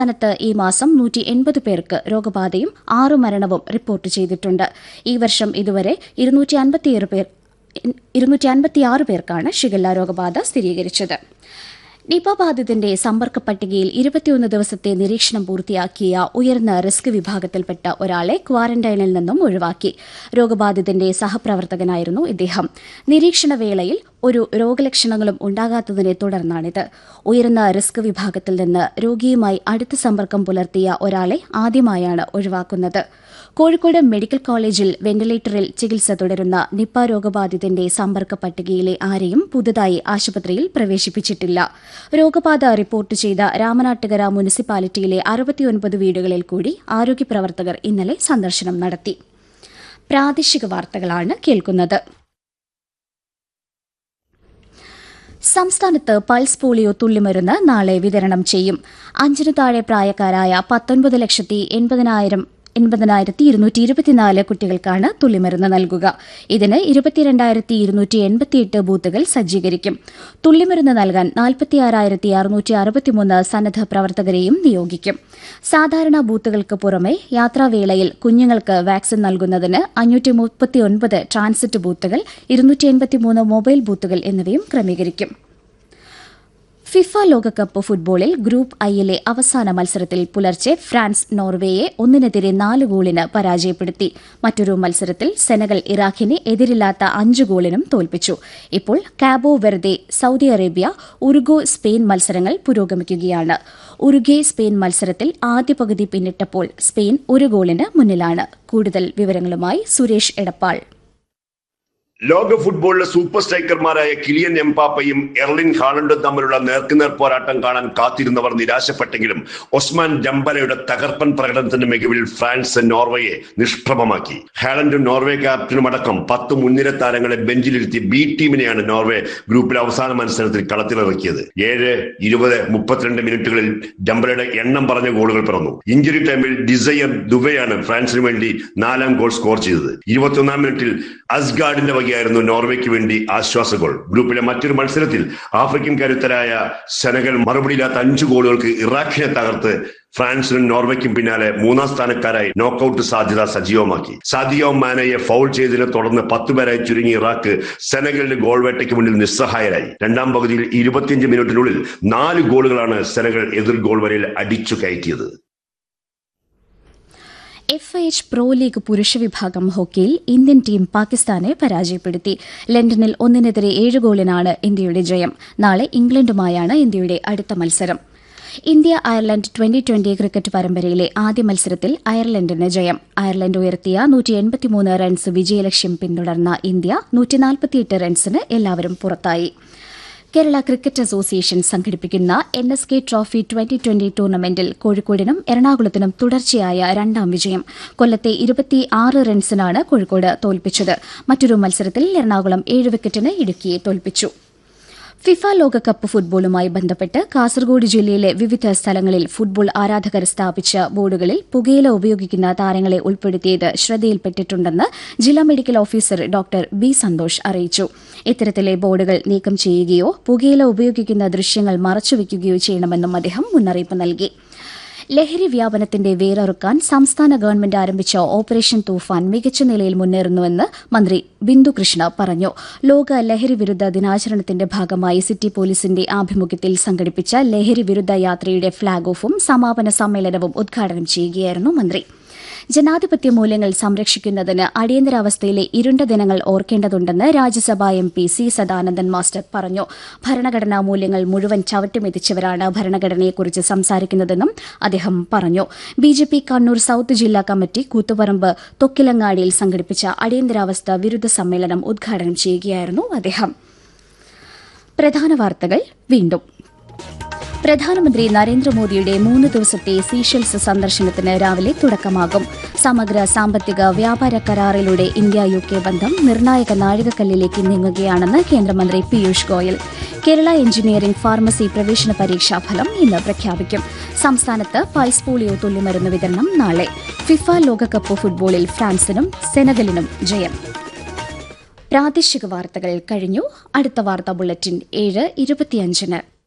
സംസ്ഥാനത്ത് ഈ മാസം നൂറ്റി എൺപത് പേർക്ക് രോഗബാധയും ആറ് മരണവും റിപ്പോർട്ട് ചെയ്തിട്ടുണ്ട് ഈ വർഷം ഇതുവരെ ഇരുന്നൂറ്റി അൻപത്തിയേഴ് പേർ ഇരുന്നൂറ്റി അൻപത്തിയാറ് പേർക്കാണ് ഷിഗല്ല രോഗബാധ സ്ഥിരീകരിച്ചത് നിപ ബാധിതന്റെ സമ്പർക്ക പട്ടികയിൽ ഇരുപത്തിയൊന്ന് ദിവസത്തെ നിരീക്ഷണം പൂർത്തിയാക്കിയ ഉയർന്ന റിസ്ക് വിഭാഗത്തിൽപ്പെട്ട ഒരാളെ ക്വാറന്റൈനിൽ നിന്നും ഒഴിവാക്കി രോഗബാധിതന്റെ സഹപ്രവർത്തകനായിരുന്നു ഇദ്ദേഹം നിരീക്ഷണ വേളയിൽ ഒരു രോഗലക്ഷണങ്ങളും ഉണ്ടാകാത്തതിനെ തുടർന്നാണിത് ഉയർന്ന റിസ്ക് വിഭാഗത്തിൽ നിന്ന് രോഗിയുമായി അടുത്ത സമ്പർക്കം പുലർത്തിയ ഒരാളെ ആദ്യമായാണ് ഒഴിവാക്കുന്നത് കോഴിക്കോട് മെഡിക്കൽ കോളേജിൽ വെന്റിലേറ്ററിൽ ചികിത്സ തുടരുന്ന നിപ്പ രോഗബാധിതന്റെ സമ്പർക്ക പട്ടികയിലെ ആരെയും പുതുതായി ആശുപത്രിയിൽ പ്രവേശിപ്പിച്ചിട്ടില്ല രോഗബാധ റിപ്പോർട്ട് ചെയ്ത രാമനാട്ടുകര മുനിസിപ്പാലിറ്റിയിലെ അറുപത്തിയൊൻപത് വീടുകളിൽ കൂടി ആരോഗ്യപ്രവർത്തകർ ഇന്നലെ സന്ദർശനം നടത്തി പ്രാദേശിക വാർത്തകളാണ് കേൾക്കുന്നത് സംസ്ഥാനത്ത് പൾസ് പോളിയോ തുള്ളിമരുന്ന് നാളെ വിതരണം ചെയ്യും അഞ്ചിനു താഴെ പ്രായക്കാരായ പത്തൊൻപത് ലക്ഷത്തി എൺപതിനായിരം എൺപതിനായിരത്തി ഇരുന്നൂറ്റി ഇരുപത്തിനാല് കുട്ടികൾക്കാണ് തുള്ളിമരുന്ന് നൽകുക ഇതിന് ഇരുപത്തിരണ്ടായിരത്തി ഇരുന്നൂറ്റി എൺപത്തിയെട്ട് ബൂത്തുകൾ സജ്ജീകരിക്കും തുള്ളിമരുന്ന് നൽകാൻ നാൽപ്പത്തിയാറായിരത്തി അറുന്നൂറ്റി അറുപത്തിമൂന്ന് സന്നദ്ധ പ്രവർത്തകരെയും നിയോഗിക്കും സാധാരണ ബൂത്തുകൾക്ക് പുറമെ യാത്രാവേളയിൽ കുഞ്ഞുങ്ങൾക്ക് വാക്സിൻ നൽകുന്നതിന് അഞ്ഞൂറ്റി മുപ്പത്തിയൊൻപത് ട്രാൻസിറ്റ് ബൂത്തുകൾ ഇരുന്നൂറ്റി എൺപത്തിമൂന്ന് മൊബൈൽ ബൂത്തുകൾ എന്നിവയും ക്രമീകരിക്കും ഫിഫ ലോകകപ്പ് ഫുട്ബോളിൽ ഗ്രൂപ്പ് ഐയിലെ അവസാന മത്സരത്തിൽ പുലർച്ചെ ഫ്രാൻസ് നോർവേയെ ഒന്നിനെതിരെ നാല് ഗോളിന് പരാജയപ്പെടുത്തി മറ്റൊരു മത്സരത്തിൽ സെനഗൽ ഇറാഖിനെ എതിരില്ലാത്ത അഞ്ച് ഗോളിനും തോൽപ്പിച്ചു ഇപ്പോൾ Cabo Verde Saudi Arabia Uruguay Spain മത്സരങ്ങൾ പുരോഗമിക്കുകയാണ് ഉറുഗെ സ്പെയിൻ മത്സരത്തിൽ ആദ്യ പകുതി പിന്നിട്ടപ്പോൾ സ്പെയിൻ ഒരു ഗോളിന് മുന്നിലാണ് കൂടുതൽ വിവരങ്ങളുമായി സുരേഷ് എടപ്പാൾ ലോക ഫുട്ബോളിലെ സൂപ്പർ സ്ട്രൈക്കർമാരായ കിലിയൻ എംപാപ്പയും എർലിൻ ഹാളണ്ടും തമ്മിലുള്ള നേർക്കുനേർ പോരാട്ടം കാണാൻ കാത്തിരുന്നവർ നിരാശപ്പെട്ടെങ്കിലും ഒസ്മാൻ ഡംബലയുടെ തകർപ്പൻ പ്രകടനത്തിന്റെ മികവിൽ ഫ്രാൻസ് നോർവേയെ നിഷ്പ്രഭമാക്കി ഹാളണ്ടും നോർവേ ക്യാപ്റ്റനും അടക്കം പത്ത് മുൻനിര താരങ്ങളെ ബെഞ്ചിലിരുത്തി ബി ടീമിനെയാണ് നോർവേ ഗ്രൂപ്പിലെ അവസാന മത്സരത്തിൽ കളത്തിലിറക്കിയത് ഏഴ് ഇരുപത് മുപ്പത്തിരണ്ട് മിനിറ്റുകളിൽ ഡംബലയുടെ എണ്ണം പറഞ്ഞ ഗോളുകൾ പിറന്നു ഇഞ്ചുറി ടൈമിൽ ഡിസയർ ദുബൈയാണ് ഫ്രാൻസിന് വേണ്ടി നാലാം ഗോൾ സ്കോർ ചെയ്തത് ഇരുപത്തിയൊന്നാം മിനിറ്റിൽ അസ്ഗാർഡിന്റെ വകയായിരുന്നു നോർവേക്ക് വേണ്ടി ആശ്വാസ ഗോൾ ഗ്രൂപ്പിലെ മറ്റൊരു മത്സരത്തിൽ ആഫ്രിക്കൻ കരുത്തരായ സെനഗൽ മറുപടിയില്ലാത്ത അഞ്ച് ഗോളുകൾക്ക് ഇറാഖിനെ തകർത്ത് ഫ്രാൻസിനും നോർവേക്കും പിന്നാലെ മൂന്നാം സ്ഥാനക്കാരായി നോക്കൌട്ട് സാധ്യത സജീവമാക്കി സാദിയോ മാനയെ ഫൗൾ ചെയ്തതിനെ തുടർന്ന് പത്തുപേരായി ചുരുങ്ങിയ ഇറാഖ് സെനഗലിന്റെ ഗോൾ വേട്ടയ്ക്ക് മുന്നിൽ നിസ്സഹായരായി രണ്ടാം പകുതിയിൽ ഇരുപത്തിയഞ്ച് മിനിറ്റിനുള്ളിൽ നാല് ഗോളുകളാണ് സെനഗൽ എതിർ ഗോൾ വരയിൽ അടിച്ചു കയറ്റിയത് F I H pro league പുരുഷ വിഭാഗം ഹോക്കിയിൽ ഇന്ത്യൻ ടീം പാകിസ്ഥാനെ പരാജയപ്പെടുത്തി ലണ്ടനിൽ ഒന്നിനെതിരെ ഏഴ് ഗോളിനാണ് ഇന്ത്യയുടെ ജയം നാളെ ഇംഗ്ലണ്ടുമായാണ് ഇന്ത്യയുടെ അടുത്ത മത്സരം India Ireland twenty twenty cricket പരമ്പരയിലെ ആദ്യ മത്സരത്തിൽ അയർലൻഡിന് ജയം അയർലൻഡ് ഉയർത്തിയ നൂറ്റി എൺപത്തിമൂന്ന് റൺസ് വിജയലക്ഷ്യം പിന്തുടർന്ന ഇന്ത്യ നൂറ്റിനാൽപ്പത്തിയെട്ട് റൺസിന് എല്ലാവരും പുറത്തായി കേരള ക്രിക്കറ്റ് അസോസിയേഷൻ സംഘടിപ്പിക്കുന്ന N S K trophy twenty twenty ടൂർണമെന്റിൽ കോഴിക്കോടിനും എറണാകുളത്തിനും തുടർച്ചയായ രണ്ടാം വിജയം കൊല്ലത്തെ ഇരുപത്തിയാറ് റൺസിനാണ് കോഴിക്കോട് തോൽപ്പിച്ചത് മറ്റൊരു മത്സരത്തിൽ എറണാകുളം ഏഴ് വിക്കറ്റിന് ഇടുക്കിയെ തോൽപ്പിച്ചു ഫിഫ ലോകകപ്പ് ഫുട്ബോളുമായി ബന്ധപ്പെട്ട് കാസർഗോഡ് ജില്ലയിലെ വിവിധ സ്ഥലങ്ങളിൽ ഫുട്ബോൾ ആരാധകർ സ്ഥാപിച്ച ബോർഡുകളിൽ പുകയില ഉപയോഗിക്കുന്ന താരങ്ങളെ ഉൾപ്പെടുത്തിയത് ശ്രദ്ധയിൽപ്പെട്ടിട്ടുണ്ടെന്ന് ജില്ലാ medical officer doctor B Santhosh അറിയിച്ചു ഇത്തരത്തിലെ ബോർഡുകൾ നീക്കം ചെയ്യുകയോ പുകയില ഉപയോഗിക്കുന്ന ദൃശ്യങ്ങൾ മറച്ചുവെക്കുകയോ ചെയ്യണമെന്നും അദ്ദേഹം മുന്നറിയിപ്പ് നൽകി ലഹരി വ്യാപനത്തിന്റെ വേരറുക്കാൻ സംസ്ഥാന ഗവൺമെന്റ് ആരംഭിച്ച ഓപ്പറേഷൻ തൂഫാൻ മികച്ച നിലയിൽ മുന്നേറുന്നുവെന്ന് മന്ത്രി ബിന്ദു കൃഷ്ണ പറഞ്ഞു ലോക ലഹരി വിരുദ്ധ ദിനാചരണത്തിന്റെ ഭാഗമായി സിറ്റി പോലീസിന്റെ ആഭിമുഖ്യത്തിൽ സംഘടിപ്പിച്ച ലഹരി വിരുദ്ധ യാത്രയുടെ ഫ്ളാഗ് ഓഫും സമാപന സമ്മേളനവും ഉദ്ഘാടനം ചെയ്യുകയായിരുന്നു മന്ത്രി ജനാധിപത്യ മൂല്യങ്ങൾ സംരക്ഷിക്കുന്നതിന് അടിയന്തരാവസ്ഥയിലെ ഇരുണ്ട ദിനങ്ങൾ ഓർക്കേണ്ടതുണ്ടെന്ന് Rajya Sabha M P C Sadanandan master പറഞ്ഞു ഭരണഘടനാ മൂല്യങ്ങൾ മുഴുവൻ ചവിട്ടുമെതിച്ചവരാണ് ഭരണഘടനയെക്കുറിച്ച് സംസാരിക്കുന്നതെന്നും അദ്ദേഹം പറഞ്ഞു B J P Kannur south ജില്ലാ കമ്മിറ്റി കൂത്തുപറമ്പ് തൊക്കിലങ്ങാടിയിൽ സംഘടിപ്പിച്ച അടിയന്തരാവസ്ഥ വിരുദ്ധ സമ്മേളനം ഉദ്ഘാടനം ചെയ്യുകയായിരുന്നു അദ്ദേഹം പ്രധാന വാർത്തകൾ വീണ്ടും പ്രധാനമന്ത്രി നരേന്ദ്രമോദിയുടെ മൂന്ന് ദിവസത്തെ സീഷെൽസ് സന്ദർശനത്തിന് രാവിലെ തുടക്കമാകും സമഗ്ര സാമ്പത്തിക വ്യാപാര കരാറിലൂടെ ഇന്ത്യ യു കെ ബന്ധം നിർണായക നാഴികക്കല്ലിലേക്ക് നീങ്ങുകയാണെന്ന് കേന്ദ്രമന്ത്രി പീയൂഷ് ഗോയൽ കേരള എഞ്ചിനീയറിംഗ് ഫാർമസി പ്രവേശന പരീക്ഷാഫലം ഇന്ന് പ്രഖ്യാപിക്കും സംസ്ഥാനത്ത് പൾസ് പോളിയോ തുള്ളിമരുന്ന് വിതരണം നാളെ ഫിഫ ലോകകപ്പ് ഫുട്ബോളിൽ ഫ്രാൻസിനും സെനഗലിനും ജയം പ്രാദേശിക വാർത്തകൾ കഴിഞ്ഞു അടുത്ത വാർത്താ ബുള്ളറ്റിൻ ഏഴ് ഇരുപത്തിയഞ്ചിന്